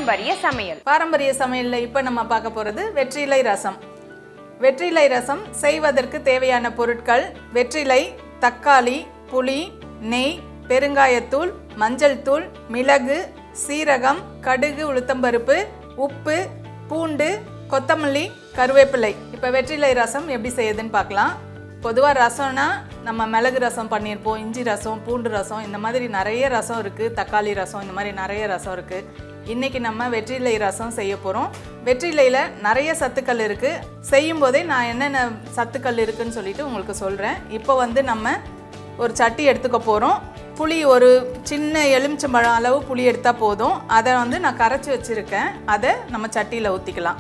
பாரம்பரிய சமையல் பாரம்பரிய சமையலில் இப்போ நம்ம பார்க்க போகிறது வெற்றிலை ரசம் வெற்றிலை ரசம் செய்வதற்கு தேவையான பொருட்கள் வெற்றிலை தக்காளி புளி நெய் பெருங்காயத்தூள் மஞ்சள் தூள் மிளகு சீரகம் கடுகு உளுத்தம்பருப்பு உப்பு பூண்டு கொத்தமல்லி கருவேப்பிலை இப்போ வெற்றிலை ரசம் எப்படி செய்யுதுன்னு பார்க்கலாம் பொதுவாக ரசம்னா நம்ம மிளகு ரசம் பண்ணியிருப்போம் இஞ்சி ரசம் பூண்டு ரசம் இந்த மாதிரி நிறைய ரசம் இருக்குது தக்காளி ரசம் இந்த மாதிரி நிறைய ரசம் இருக்குது இன்றைக்கி நம்ம வெற்றிலை ரசம் செய்ய போகிறோம் வெற்றிலையில் நிறைய சத்துக்கள் இருக்குது செய்யும் போதே நான் என்னென்ன சத்துக்கள் இருக்குன்னு சொல்லிட்டு உங்களுக்கு சொல்கிறேன் இப்போ வந்து நம்ம ஒரு சட்டி எடுத்துக்க போகிறோம் புளி ஒரு சின்ன எலுமிச்சம்பழம் அளவு புளி எடுத்தால் போதும் அதை வந்து நான் கரைச்சி வச்சுருக்கேன் அதை நம்ம சட்டியில் ஊற்றிக்கலாம்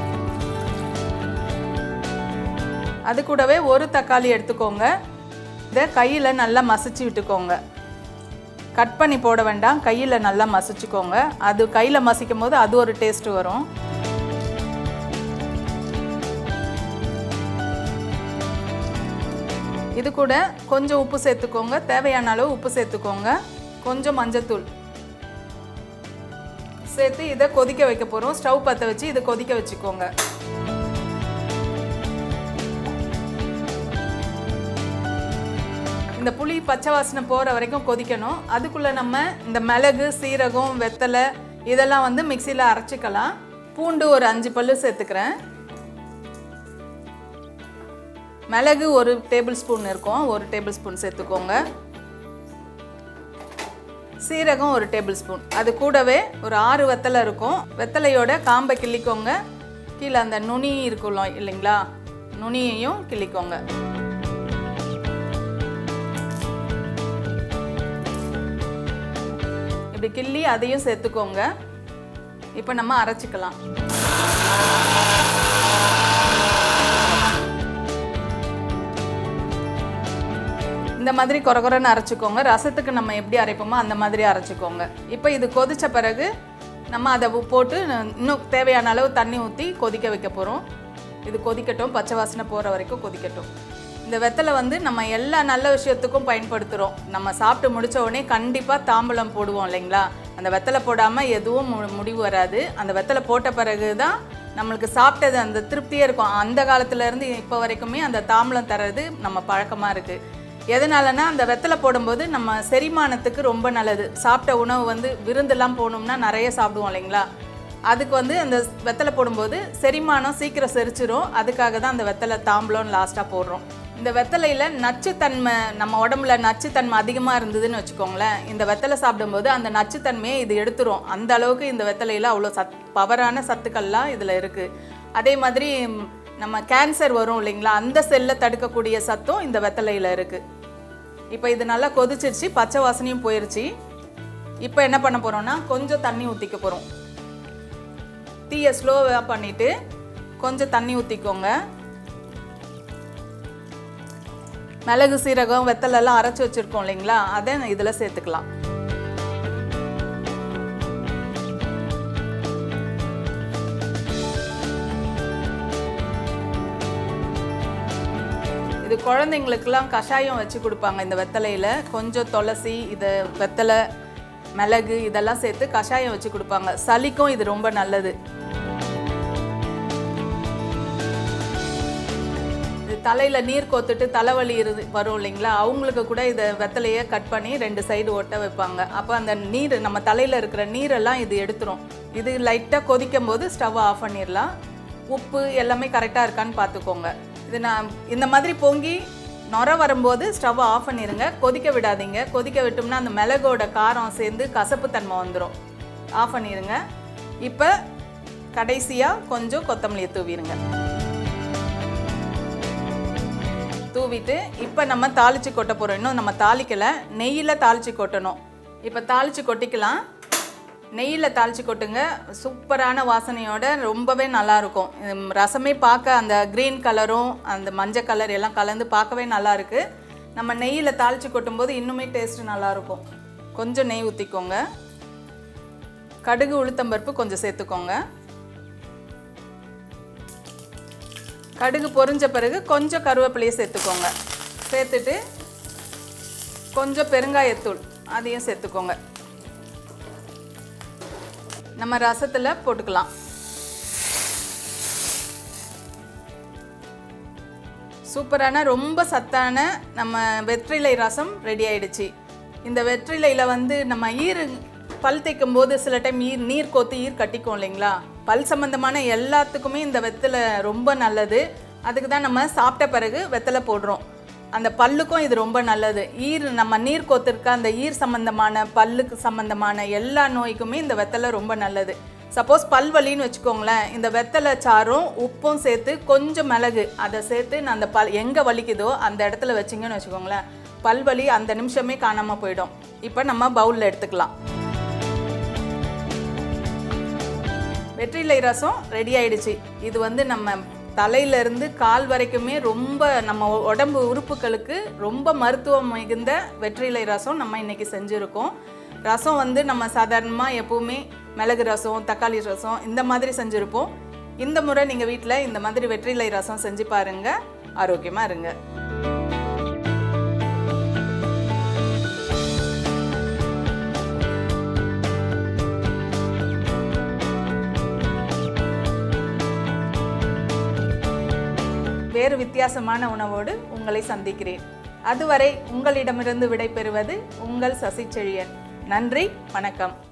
அது கூடவே ஒரு தக்காளி எடுத்துக்கோங்க இதை கையில் நல்லா மசிச்சு விட்டுக்கோங்க கட் பண்ணி போட வேண்டாம் கையில் நல்லா மசிச்சுக்கோங்க அது கையில் மசிக்கும் போது அது ஒரு டேஸ்ட் வரும் இது கூட கொஞ்சம் உப்பு சேர்த்துக்கோங்க தேவையான அளவு உப்பு சேர்த்துக்கோங்க கொஞ்சம் மஞ்சத்தூள் சேர்த்து இதை கொதிக்க வைக்க போகிறோம் ஸ்டவ் பற்ற வச்சு இதை கொதிக்க வச்சுக்கோங்க இந்த புளி பச்சை வாசனை போகிற வரைக்கும் கொதிக்கணும் அதுக்குள்ளே நம்ம இந்த மிளகு சீரகம் வெத்தலை இதெல்லாம் வந்து மிக்சியில் அரைச்சிக்கலாம் பூண்டு ஒரு அஞ்சு பல்லு சேர்த்துக்கிறேன் மிளகு ஒரு டேபிள் ஸ்பூன் இருக்கும் ஒரு டேபிள் ஸ்பூன் சேர்த்துக்கோங்க சீரகம் ஒரு டேபிள் ஸ்பூன் அது கூடவே ஒரு ஆறு வெத்தலை இருக்கும் வெத்தலையோட காம்பை கிள்ளிக்கோங்க கீழே அந்த நுனி இருக்குல்ல இல்லைங்களா நுனியையும் கிள்ளிக்கோங்க இப்படி கிள்ளி அதையும் சேர்த்துக்கோங்க இப்போ நம்ம அரைச்சிக்கலாம் இந்த மாதிரி கொரகொரன்னு அரைச்சிக்கோங்க ரசத்துக்கு நம்ம எப்படி அரைப்போமோ அந்த மாதிரி அரைச்சிக்கோங்க இப்போ இது கொதிச்ச பிறகு நம்ம அதை உ- போட்டு இன்னும் தேவையான அளவு தண்ணி ஊற்றி கொதிக்க வைக்க போகிறோம் இது கொதிக்கட்டும் பச்சை வாசனை போகிற வரைக்கும் கொதிக்கட்டும் இந்த வெத்தலை வந்து நம்ம எல்லா நல்ல விஷயத்துக்கும் பயன்படுத்துகிறோம் நம்ம சாப்பிட்டு முடிச்ச உடனே கண்டிப்பாக தாம்பூலம் போடுவோம் இல்லைங்களா அந்த வெத்தலை போடாமல் எதுவும் மு- முடிவு வராது அந்த வெத்தலை போட்ட பிறகு தான் நம்மளுக்கு சாப்பிட்டது அந்த திருப்தியே இருக்கும் அந்த காலத்துல இருந்து இப்போ வரைக்குமே அந்த தாம்பூலம் தர்றது நம்ம பழக்கமாக இருக்குது எதனாலனா அந்த வெத்தலை போடும்போது நம்ம செரிமானத்துக்கு ரொம்ப நல்லது சாப்பிட்ட உணவு வந்து விருந்தெல்லாம் போகணும்னா நிறைய சாப்பிடுவோம் இல்லைங்களா அதுக்கு வந்து அந்த வெத்தலை போடும்போது செரிமானம் சீக்கிரம் செரிச்சிரும் அதுக்காக தான் அந்த வெத்தலை தாம்பலம் லாஸ்ட்டாக போடுறோம் இந்த வெத்தலையில் நச்சுத்தன்மை நம்ம உடம்புல நச்சுத்தன்மை அதிகமாக இருந்ததுன்னு வச்சுக்கோங்களேன் இந்த வெத்தலை சாப்பிடும்போது அந்த நச்சுத்தன்மையை இது எடுத்துரும் அந்த அளவுக்கு இந்த வெத்தலையில் அவ்வளோ சத் பவரான சத்துக்கள்லாம் இதில் இருக்குது அதே மாதிரி ம், நம்ம கேன்சர் வரும் இல்லைங்களா அந்த செல்லை தடுக்கக்கூடிய சத்தும் இந்த வெத்தலையில் இருக்குது இப்போ இது நல்லா கொதிச்சிருச்சு பச்சை வாசனையும் போயிருச்சு இப்போ என்ன பண்ண போகிறோம்னா கொஞ்சம் தண்ணி ஊற்றிக்க போகிறோம் தீயை ஸ்லோவாக பண்ணிவிட்டு கொஞ்சம் தண்ணி ஊற்றிக்கோங்க மிளகு சீரகம் வெத்தலெல்லாம் அரைச்சி வச்சுருக்கோம் இல்லைங்களா அதை இதில் சேர்த்துக்கலாம் இது குழந்தைங்களுக்கெல்லாம் கஷாயம் வச்சு கொடுப்பாங்க இந்த வெத்தலையில் கொஞ்சம் துளசி இது வெத்தலை மிளகு இதெல்லாம் சேர்த்து கஷாயம் வச்சு கொடுப்பாங்க சளிக்கும் இது ரொம்ப நல்லது இது தலையில் நீர் கோத்துட்டு தலைவலி இரு வரும் இல்லைங்களா அவங்களுக்கு கூட இதை வெத்தலையை கட் பண்ணி ரெண்டு சைடு ஒட்ட வைப்பாங்க அப்போ அந்த நீர் நம்ம தலையில் இருக்கிற நீரெல்லாம் இது எடுத்துரும் இது லைட்டாக கொதிக்கும் போது ஸ்டவ் ஆஃப் பண்ணிடலாம் உப்பு எல்லாமே கரெக்டாக இருக்கான்னு பார்த்துக்கோங்க இது நான் இந்த மாதிரி பொங்கி நுர வரும்போது ஸ்டவ் ஆஃப் பண்ணிடுங்க கொதிக்க விடாதீங்க கொதிக்க விட்டோம்னா அந்த மிளகோட காரம் சேர்ந்து கசப்பு தன்மை வந்துடும் ஆஃப் பண்ணிடுங்க இப்போ கடைசியாக கொஞ்சம் கொத்தமல்லியை தூவிடுங்க தூவிட்டு இப்போ நம்ம தாளிச்சு கொட்ட போகிறோம் இன்னும் நம்ம தாளிக்கலை நெய்யில் தாளிச்சு கொட்டணும் இப்போ தாளிச்சு கொட்டிக்கலாம் நெய்யில் தாளிச்சு கொட்டுங்க சூப்பரான வாசனையோட ரொம்பவே நல்லா இருக்கும் உம், ரசமே பார்க்க அந்த க்ரீன் கலரும் அந்த மஞ்சள் கலர் எல்லாம் கலந்து பார்க்கவே நல்லா இருக்கு நம்ம நெய்யில் தாளிச்சு கொட்டும்போது இன்னுமே டேஸ்ட் நல்லா இருக்கும் கொஞ்சம் நெய் ஊற்றிக்கோங்க கடுகு உளுத்தம்பருப்பு கொஞ்சம் சேர்த்துக்கோங்க கடுகு பொரிஞ்ச பிறகு கொஞ்சம் கருவேப்பிலையை சேர்த்துக்கோங்க சேர்த்துட்டு கொஞ்சம் பெருங்காயத்தூள் அதையும் சேர்த்துக்கோங்க நம்ம ரசத்தில் போட்டுக்கலாம் சூப்பரான ரொம்ப சத்தான நம்ம வெற்றிலை ரசம் ரெடி ஆயிடுச்சு இந்த வெற்றிலையில் வந்து நம்ம ஈர் பல் தேய்க்கும் போது சில டைம் ஈர் நீர் கோத்து ஈர் கட்டிக்கும் இல்லைங்களா பல் சம்மந்தமான எல்லாத்துக்குமே இந்த வெத்தலை ரொம்ப நல்லது அதுக்கு தான் நம்ம சாப்பிட்ட பிறகு வெத்தலை போடுறோம் அந்த பல்லுக்கும் இது ரொம்ப நல்லது ஈர் நம்ம நீர் கோத்திருக்க அந்த ஈர் சம்மந்தமான பல்லுக்கு சம்மந்தமான எல்லா நோய்க்குமே இந்த வெத்தலை ரொம்ப நல்லது சப்போஸ் பல் வலின்னு வச்சுக்கோங்களேன் இந்த வெத்தலை சாறும் உப்பும் சேர்த்து கொஞ்சம் மிளகு அதை சேர்த்து நான் அந்த பல் எங்கே வலிக்குதோ அந்த இடத்துல வச்சிங்கன்னு வச்சுக்கோங்களேன் பல் வலி அந்த நிமிஷமே காணாமல் போயிடும் இப்போ நம்ம பவுலில் எடுத்துக்கலாம் வெற்றிலை ரசம் ரெடி ஆயிடுச்சு இது வந்து நம்ம தலையிலேருந்து கால் வரைக்குமே ரொம்ப நம்ம உடம்பு உறுப்புகளுக்கு ரொம்ப மருத்துவம் மிகுந்த வெற்றிலை ரசம் நம்ம இன்னைக்கு செஞ்சுருக்கோம் ரசம் வந்து நம்ம சாதாரணமாக எப்பவுமே மிளகு ரசம் தக்காளி ரசம் இந்த மாதிரி செஞ்சுருப்போம் இந்த முறை நீங்கள் வீட்டில் இந்த மாதிரி வெற்றிலை ரசம் செஞ்சு பாருங்கள் ஆரோக்கியமாக இருங்க வேறு வித்தியாசமான உணவோடு உங்களை சந்திக்கிறேன் அதுவரை உங்களிடமிருந்து விடைபெறுவது உங்கள் சசி செழியன் நன்றி வணக்கம்